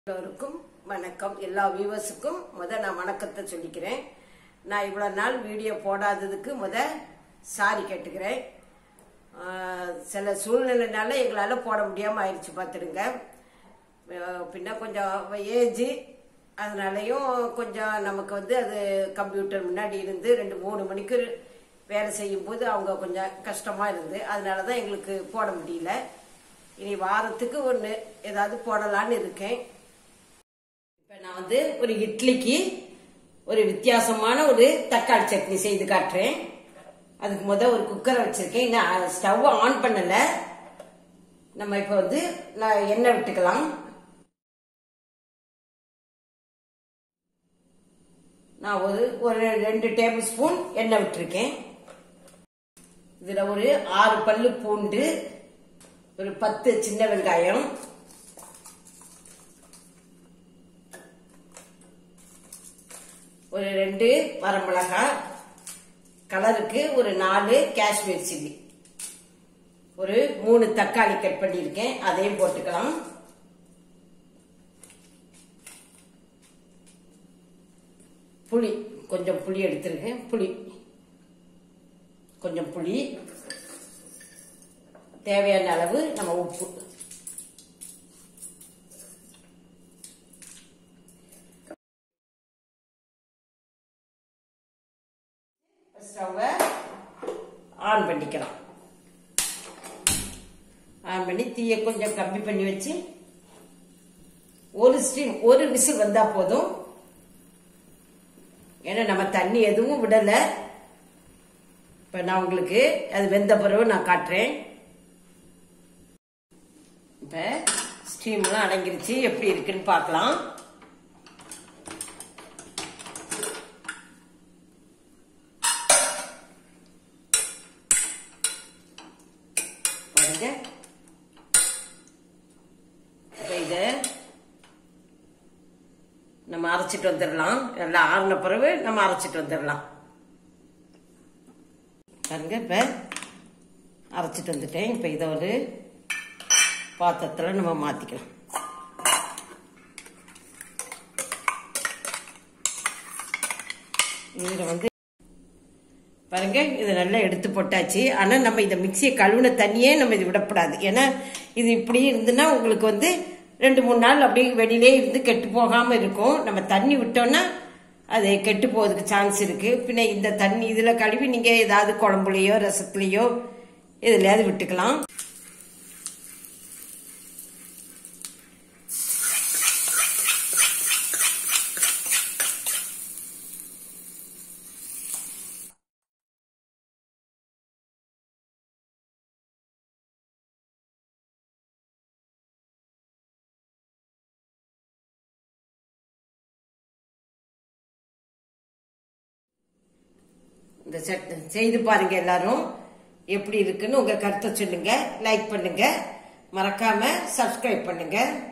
எல்லோருக்கும் வணக்கம் எல்லா வியூவர்ஸுக்கும் முத நான் வணக்கத்தை சொல்லிக்கிறேன் நான் இவ்வளோ நாள் வீடியோ போடாததுக்கு முத சாரி கேட்டுக்கிறேன் ஆஹ் சில சூழ்நிலைனால எங்களால் போட முடியாமல் ஆயிடுச்சு பார்த்துடுங்க ஆஹ் பின்ன கொஞ்சம் ஏஜ் அதனாலையும் கொஞ்சம் நமக்கு வந்து அது கம்ப்யூட்டர் முன்னாடி இருந்து ரெண்டு மூணு மணிக்கு வேலை செய்யும்போது அவங்க கொஞ்சம் கஷ்டமாக இருந்து அதனால தான் எங்களுக்கு போட முடியல இனி வாரத்துக்கு ஒன்று ஏதாவது போடலான்னு இருக்கேன் இப்போ நான் வந்து ஒரு இட்லிக்கு ஒரு வித்தியாசமான ஒரு தக்காளி சட்னி செய்து காட்டுறேன் அதுக்கு முத ஒரு குக்கரை வச்சிருக்கேன் இன்னும் ஸ்டவ் ஆன் பண்ணல நம்ம இப்போ வந்து நான் எண்ணெய் விட்டுக்கலாம் நான் ஒரு ஒரு ரெண்டு டேபிள் ஸ்பூன் எண்ணெய் விட்டுருக்கேன் இதுல ஒரு ஆறு பல்லு பூண்டு ஒரு பத்து சின்ன வெங்காயம் ஒரு ரெண்டு வரமிளகாய் கலருக்கு ஒரு நாலு காஷ்மீர் சில்லி ஒரு மூணு தக்காளி கட் பண்ணியிருக்கேன் அதையும் போட்டுக்கலாம் புளி கொஞ்சம் புளி எடுத்திருக்கேன் புளி கொஞ்சம் புளி தேவையான அளவு நம்ம உப்பு ஸ்டவ்வை ஆன் பண்ணிக்கலாம் ஆன் பண்ணி தீயை கொஞ்சம் கம்மி பண்ணி வச்சு ஒரு ஸ்டீம் ஒரு விசில் வந்தா போதும் ஏன்னா நம்ம தண்ணி எதுவும் விடல இப்ப நான் உங்களுக்கு அது வெந்த பிறகு நான் காட்டுறேன் இப்ப ஸ்டீம்லாம் அடங்கிருச்சு எப்படி இருக்குன்னு பார்க்கலாம் பாருங்க இப்ப இத நம்ம அரைச்சிட்டு வந்துடலாம் எல்லாம் ஆறின பிறகு நம்ம அரைச்சிட்டு வந்துடலாம் பாருங்க இப்ப அரைச்சிட்டு வந்துட்டேன் இப்ப இதை ஒரு பாத்திரத்துல நம்ம மாத்திக்கலாம் இதுல வந்து பாருங்க இதை நல்லா எடுத்து போட்டாச்சு ஆனா நம்ம இந்த மிக்சியை கழுவுன தண்ணியே நம்ம இது விடக்கூடாது ஏன்னா இது இப்படி இருந்துன்னா உங்களுக்கு வந்து ரெண்டு மூணு நாள் அப்படியே வெளியிலே இருந்து கெட்டு போகாம இருக்கும் நம்ம தண்ணி விட்டோம்னா அது கெட்டு போவதுக்கு சான்ஸ் இருக்கு பின்ன இந்த தண்ணி இதுல கழுவி நீங்க ஏதாவது குழம்புலையோ ரசத்துலயோ எதுலயாவது விட்டுக்கலாம் இந்த செட் செய்து பாருங்க எல்லாரும் எப்படி இருக்குன்னு உங்க கருத்தை சொல்லுங்க லைக் பண்ணுங்க மறக்காம சப்ஸ்கிரைப் பண்ணுங்க